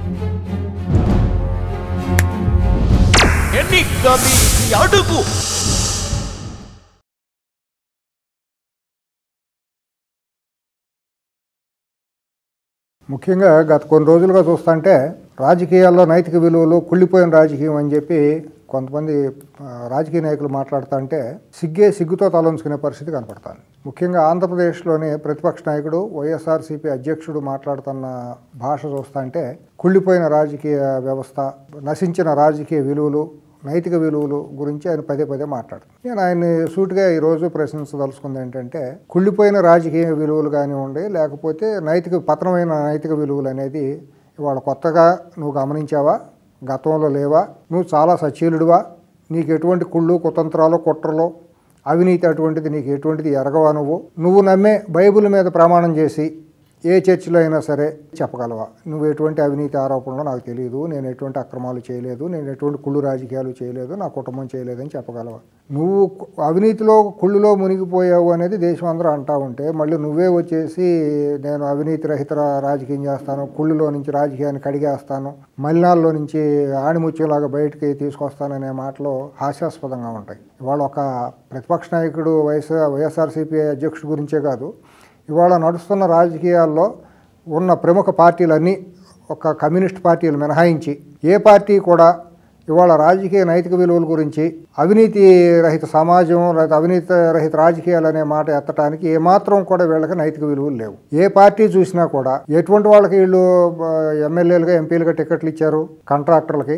ఎన్నిక మీది అడుగు ముఖ్యంగా గత కొన్ని రోజులుగా చూస్తుంటే రాజకీయాల్లో నైతిక విలువలు కుళ్ళిపోయిన రాజకీయం అని చెప్పి కొంతమంది ఆ, రాజకీయ నాయకులు మాట్లాడుతుంటే సిగ్గే సిగ్గుతో తలంచుకునే పరిస్థితి కనపడుతుంది ముఖ్యంగా ఆంధ్రప్రదేశ్లోని ప్రతిపక్ష నాయకుడు వైఎస్ఆర్సీపీ అధ్యక్షుడు మాట్లాడుతున్న భాష చూస్తుంటే కుళ్ళిపోయిన రాజకీయ వ్యవస్థ నశించిన రాజకీయ విలువలు నైతిక విలువలు గురించి ఆయన పదే పదే మాట్లాడుతాను నేను ఆయన్ని సూటిగా ఈరోజు ప్రశ్నించదలుచుకుంది ఏంటంటే కుళ్ళిపోయిన రాజకీయ విలువలు కానివ్వండి లేకపోతే నైతిక పతనమైన నైతిక విలువలు అనేది ఇవాళ కొత్తగా నువ్వు గమనించావా గతంలో లేవా నువ్వు చాలా సచీలుడివా నీకు ఎటువంటి కుళ్ళు కుతంత్రాలు కుట్రలు అవినీతి అటువంటిది నీకు ఎటువంటిది ఎరగవా నువ్వు నువ్వు నమ్మే బైబిల్ మీద ప్రమాణం చేసి ఏ చర్చిలో అయినా సరే చెప్పగలవా నువ్వు ఎటువంటి అవినీతి ఆరోపణలు నాకు తెలియదు నేను ఎటువంటి అక్రమాలు చేయలేదు నేను ఎటువంటి కుళ్ళు రాజకీయాలు చేయలేదు నా కుటుంబం చేయలేదని చెప్పగలవా నువ్వు కు- అవినీతిలో కుళ్ళులో మునిగిపోయావు అనేది దేశం అందరూ అంటా ఉంటే మళ్ళీ నువ్వే వచ్చేసి నేను అవినీతి రహిత రా- రాజకీయం చేస్తాను కుళ్ళులో నుంచి రాజకీయాన్ని కడిగేస్తాను మలినాల్లో నుంచి ఆణిముత్యంలాగా బయటికి తీసుకొస్తాననే మాటలు హాస్యాస్పదంగా ఉంటాయి ఇవాళ ఒక ప్రతిపక్ష నాయకుడు వైఎస్ వైఎస్ఆర్సీపీ అధ్యక్షుడి గురించే కాదు ఇవాళ నడుస్తున్న రాజకీయాల్లో ఉన్న ప్రముఖ పార్టీలన్నీ ఒక కమ్యూనిస్ట్ పార్టీలు మినహాయించి ఏ పార్టీ కూడా ఇవాళ రాజకీయ నైతిక విలువల గురించి అవినీతి రహిత సమాజం లేదా అవినీతి రహిత రాజకీయాలు అనే మాట ఎత్తడానికి ఏమాత్రం కూడా వీళ్ళకి నైతిక విలువలు లేవు ఏ పార్టీ చూసినా కూడా ఎటువంటి వాళ్ళకి వీళ్ళు ఆ, ఎమ్మెల్యేలుగా ఎంపీలుగా టికెట్లు ఇచ్చారు కాంట్రాక్టర్లకి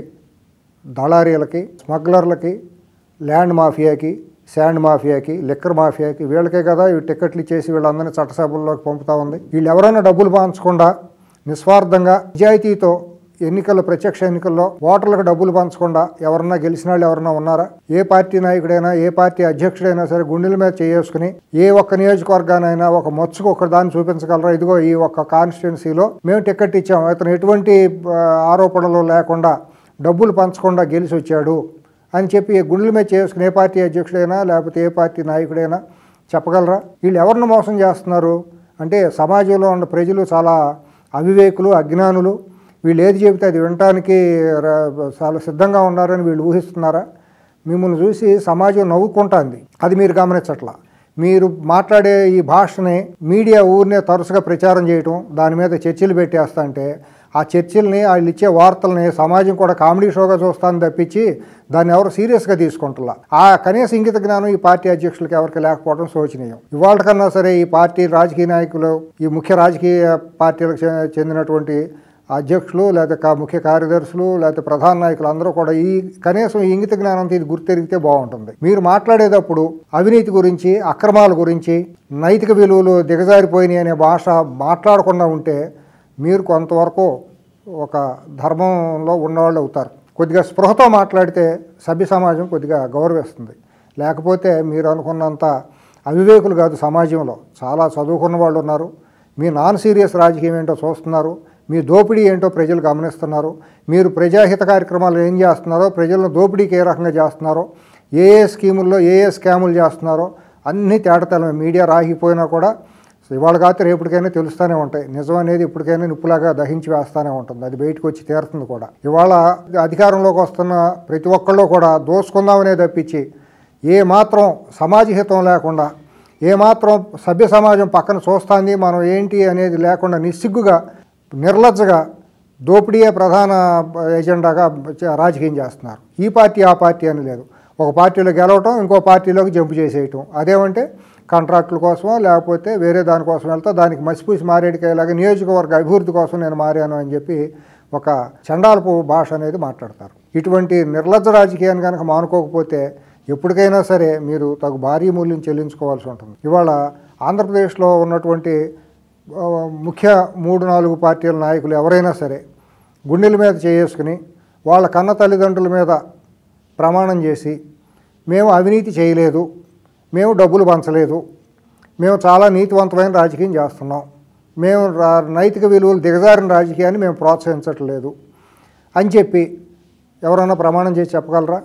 దళారీలకి స్మగ్లర్లకి ల్యాండ్ మాఫియాకి శాండ్ మాఫియాకి లిక్కర్ మాఫియాకి వీళ్ళకే కదా ఈ టికెట్లు ఇచ్చేసి వీళ్ళందరినీ చట్టసభల్లోకి పంపుతా ఉంది వీళ్ళు ఎవరైనా డబ్బులు పంచకుండా నిస్వార్థంగా నిజాయితీతో ఎన్నికల ప్రత్యక్ష ఎన్నికల్లో ఓటర్లకు డబ్బులు పంచకుండా ఎవరన్నా గెలిచిన వాళ్ళు ఎవరన్నా ఉన్నారా ఏ పార్టీ నాయకుడైనా ఏ పార్టీ అధ్యక్షుడైనా సరే గుండెల మీద చేసుకుని ఏ ఒక్క నియోజకవర్గానైనా ఒక మచ్చుకు ఒక దాన్ని చూపించగలరా ఇదిగో ఈ ఒక్క కాన్స్టిట్యున్సీలో మేము టికెట్ ఇచ్చాం ఇతను ఎటువంటి ఆ, ఆరోపణలు లేకుండా డబ్బులు పంచకుండా గెలిచి వచ్చాడు అని చెప్పి గుండెల మీద చేసుకుని ఏ పార్టీ అధ్యక్షుడైనా లేకపోతే ఏ పార్టీ నాయకుడైనా చెప్పగలరా వీళ్ళు ఎవరిని మోసం చేస్తున్నారు అంటే సమాజంలో ఉన్న ప్రజలు చాలా అవివేకులు అజ్ఞానులు వీళ్ళు ఏది చెబితే అది వినటానికి ర- చాలా సిద్ధంగా ఉన్నారని వీళ్ళు ఊహిస్తున్నారా మిమ్మల్ని చూసి సమాజం నవ్వుకుంటుంది అది మీరు గమనించట్లా మీరు మాట్లాడే ఈ భాషని మీడియా ఊరినే తరచుగా ప్రచారం చేయటం దాని మీద చర్చలు పెట్టేస్తా అంటే ఆ చర్చల్ని వాళ్ళు ఇచ్చే వార్తల్ని సమాజం కూడా కామెడీ షోగా చూస్తాను తప్పించి దాన్ని ఎవరు సీరియస్గా తీసుకుంటున్నా ఆ కనీస ఇంగిత జ్ఞానం ఈ పార్టీ అధ్యక్షులకు ఎవరికి లేకపోవడం శోచనీయం ఇవాళ కన్నా సరే ఈ పార్టీ రాజకీయ నాయకులు ఈ ముఖ్య రాజకీయ పార్టీలకు చె- చెందినటువంటి అధ్యక్షులు లేదా కా- ముఖ్య కార్యదర్శులు లేకపోతే ప్రధాన నాయకులు అందరూ కూడా ఈ కనీసం ఈ ఇంగిత జ్ఞానంతో ఇది గుర్తెరిగితే బాగుంటుంది మీరు మాట్లాడేటప్పుడు అవినీతి గురించి అక్రమాల గురించి నైతిక విలువలు దిగజారిపోయినాయి అనే భాష మాట్లాడకుండా ఉంటే మీరు కొంతవరకు ఒక ధర్మంలో ఉన్నవాళ్ళు అవుతారు కొద్దిగా స్పృహతో మాట్లాడితే సభ్య సమాజం కొద్దిగా గౌరవిస్తుంది లేకపోతే మీరు అనుకున్నంత అవివేకులు కాదు సమాజంలో చాలా చదువుకున్న వాళ్ళు ఉన్నారు మీ నాన్ సీరియస్ రాజకీయం ఏంటో చూస్తున్నారు మీ దోపిడీ ఏంటో ప్రజలు గమనిస్తున్నారు మీరు ప్రజాహిత కార్యక్రమాలు ఏం చేస్తున్నారో ప్రజలను దోపిడీకి ఏ రకంగా చేస్తున్నారో ఏ ఏ స్కీముల్లో ఏ ఏ స్కాములు చేస్తున్నారో అన్ని తేటతలమే మీడియా రాగిపోయినా కూడా ఇవాళ కాకపోతే రేపటికైనా తెలుస్తూనే ఉంటాయి నిజం అనేది ఇప్పటికైనా నిప్పులాగా దహించి వేస్తూనే ఉంటుంది అది బయటకు వచ్చి తీరుతుంది కూడా ఇవాళ అధికారంలోకి వస్తున్న ప్రతి ఒక్కళ్ళు కూడా దోసుకుందామనే తప్పించి ఏ మాత్రం సమాజహితం లేకుండా ఏ మాత్రం సభ్య సమాజం పక్కన చూస్తుంది మనం ఏంటి అనేది లేకుండా నిస్సిగ్గుగా నిర్లజ్జగా దోపిడీయే ప్రధాన ఎజెండాగా చ- రాజకీయం చేస్తున్నారు ఈ పార్టీ ఆ పార్టీ అని లేదు ఒక పార్టీలో గెలవటం ఇంకో పార్టీలోకి జంపు చేసేయటం అదేమంటే కాంట్రాక్టుల కోసమో లేకపోతే వేరే దానికోసం వెళ్తా దానికి మసిపూసి మారేడికాయలాగా నియోజకవర్గ అభివృద్ధి కోసం నేను మారాను అని చెప్పి ఒక చండాలపు భాష అనేది మాట్లాడతారు ఇటువంటి నిర్లజ్జ రాజకీయాన్ని కనుక మానుకోకపోతే ఎప్పటికైనా సరే మీరు తగు భారీ మూల్యం చెల్లించుకోవాల్సి ఉంటుంది ఇవాళ ఆంధ్రప్రదేశ్లో ఉన్నటువంటి ఆ, ముఖ్య మూడు నాలుగు పార్టీల నాయకులు ఎవరైనా సరే గుండెల మీద చేసుకుని వాళ్ళ కన్న తల్లిదండ్రుల మీద ప్రమాణం చేసి మేము అవినీతి చేయలేదు మేము డబ్బులు పంచలేదు మేము చాలా నీతివంతమైన రాజకీయం చేస్తున్నాం మేము రా- నైతిక విలువలు దిగజారిన రాజకీయాన్ని మేము ప్రోత్సహించట్లేదు అని చెప్పి ఎవరైనా ప్రమాణం చేసి చెప్పగలరా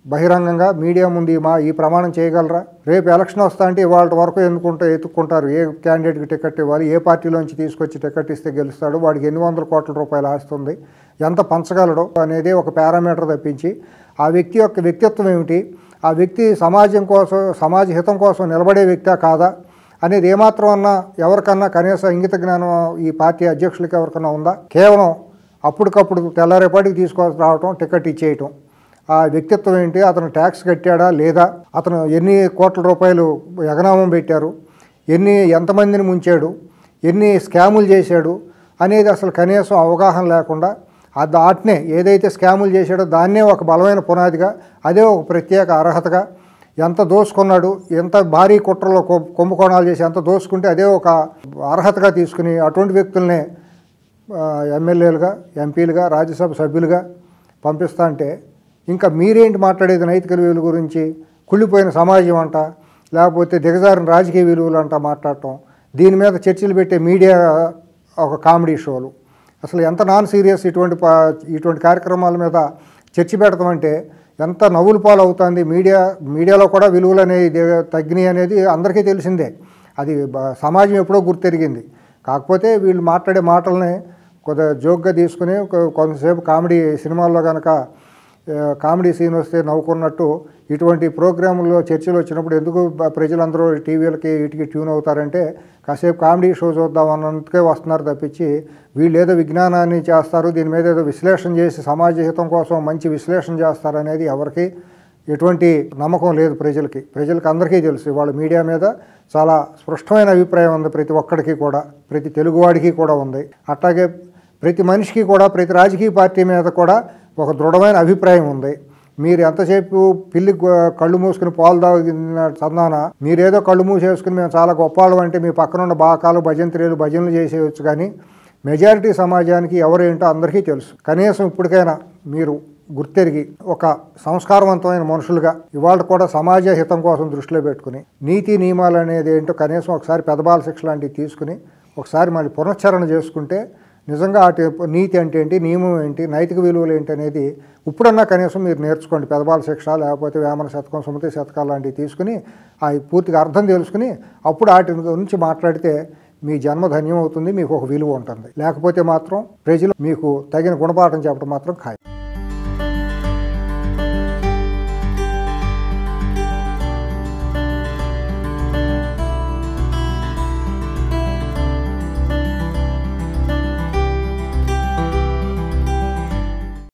బహిరంగంగా మీడియా ముందు ఈ మా ఈ ప్రమాణం చేయగలరా రేపు ఎలక్షన్ వస్తా అంటే ఇవాళ వరకు ఎన్నుకుంటే ఎత్తుక్కుంటారు ఏ క్యాండిడేట్కి టికెట్ ఇవ్వాలి ఏ పార్టీలోంచి తీసుకొచ్చి టికెట్ ఇస్తే గెలుస్తాడు వాడికి ఎన్ని వందల కోట్ల రూపాయలు ఆస్తుంది ఎంత పంచగలడు అనేది ఒక పారామీటర్ తప్పించి ఆ వ్యక్తి యొక్క వ్యక్తిత్వం ఏమిటి ఆ వ్యక్తి సమాజం కోసం సమాజ హితం కోసం నిలబడే వ్యక్తా కాదా అనేది ఏమాత్రం అన్నా ఎవరికన్నా కనీస ఇంగిత జ్ఞానం ఈ పార్టీ అధ్యక్షులకి ఎవరికన్నా ఉందా కేవలం అప్పటికప్పుడు తెల్లారేపాటికి తీసుకొని రావటం టికెట్ ఇచ్చేయటం ఆ వ్యక్తిత్వం ఏంటి అతను ట్యాక్స్ కట్టాడా లేదా అతను ఎన్ని కోట్ల రూపాయలు ఎగనామం పెట్టారు ఎన్ని ఎంతమందిని ముంచాడు ఎన్ని స్కాములు చేశాడు అనేది అసలు కనీసం అవగాహన లేకుండా ఆ దాటినే ఏదైతే స్కాములు చేశాడో దాన్నే ఒక బలమైన పునాదిగా అదే ఒక ప్రత్యేక అర్హతగా ఎంత దోసుకున్నాడు ఎంత భారీ కుట్రలో కొ- కుంభకోణాలు చేసి ఎంత దోసుకుంటే అదే ఒక అర్హతగా తీసుకుని అటువంటి వ్యక్తుల్నే ఆ, ఎమ్మెల్యేలుగా ఎంపీలుగా రాజ్యసభ సభ్యులుగా పంపిస్తా అంటే ఇంకా మీరేంటి మాట్లాడేది నైతిక విలువల గురించి కుళ్ళిపోయిన సమాజం అంట లేకపోతే దిగజారిన రాజకీయ విలువలు అంట మాట్లాడటం దీని మీద చర్చలు పెట్టే మీడియా ఒక కామెడీ షోలు అసలు ఎంత నాన్ సీరియస్ ఇటువంటి పా- ఇటువంటి కార్యక్రమాల మీద చర్చ పెడతాం అంటే ఎంత నవ్వులు పాలు అవుతుంది మీడియా మీడియాలో కూడా విలువలు అనేది తగ్గినాయి అనేది అందరికీ తెలిసిందే అది బ- సమాజం ఎప్పుడో గుర్తెరిగింది కాకపోతే వీళ్ళు మాట్లాడే మాటల్ని కొద్దిగా జోక్గా తీసుకుని కొ- కొంతసేపు కామెడీ సినిమాల్లో కనుక ఆ, కామెడీ సీన్ వస్తే నవ్వుకున్నట్టు ఇటువంటి ప్రోగ్రాముల్లో చర్చలు వచ్చినప్పుడు ఎందుకు బ- ప్రజలందరూ టీవీలకి వీటికి ట్యూన్ అవుతారంటే కాసేపు కామెడీ షో చూద్దాం అన్నందుకే వస్తున్నారు తప్పించి వీళ్ళు ఏదో విజ్ఞానాన్ని చేస్తారు దీని మీద ఏదో విశ్లేషణ చేసి సమాజ హితం కోసం మంచి విశ్లేషణ చేస్తారు అనేది ఎవరికి ఎటువంటి నమ్మకం లేదు ప్రజలకి ప్రజలకి అందరికీ తెలుసు వాళ్ళ మీడియా మీద చాలా స్పష్టమైన అభిప్రాయం ఉంది ప్రతి ఒక్కడికి కూడా ప్రతి తెలుగువాడికి కూడా ఉంది అట్లాగే ప్రతి మనిషికి కూడా ప్రతి రాజకీయ పార్టీ మీద కూడా ఒక దృఢమైన అభిప్రాయం ఉంది మీరు ఎంతసేపు పిల్లి గొ- కళ్ళు మూసుకుని పాలు తాగిన చందాన మీరేదో కళ్ళు మూసేసుకుని మేము చాలా గొప్పవాళ్ళం అంటే మీ పక్కన ఉన్న బాకాలు భజంత్రీలు భజనలు చేసేయచ్చు కానీ మెజారిటీ సమాజానికి ఎవరేంటో అందరికీ తెలుసు కనీసం ఇప్పటికైనా మీరు గుర్తెరిగి ఒక సంస్కారవంతమైన మనుషులుగా ఇవాళ కూడా సమాజ హితం కోసం దృష్టిలో పెట్టుకుని నీతి నియమాలు అనేది ఏంటో కనీసం ఒకసారి పెదబాల శిక్ష లాంటివి తీసుకుని ఒకసారి మళ్ళీ పునశ్చరణ చేసుకుంటే నిజంగా అటు నీతి అంటే ఏంటి నియమం ఏంటి నైతిక విలువలు ఏంటి అనేది ఇప్పుడన్నా కనీసం మీరు నేర్చుకోండి పెదబాల శిక్ష లేకపోతే వేమన శతకం సుమతి శతకాలు లాంటివి తీసుకుని ఆ పూర్తిగా అర్థం తెలుసుకుని అప్పుడు వాటి గురించి మాట్లాడితే మీ జన్మ ధన్యం అవుతుంది మీకు ఒక విలువ ఉంటుంది లేకపోతే మాత్రం ప్రజలు మీకు తగిన గుణపాఠం చెప్పడం మాత్రం ఖాయం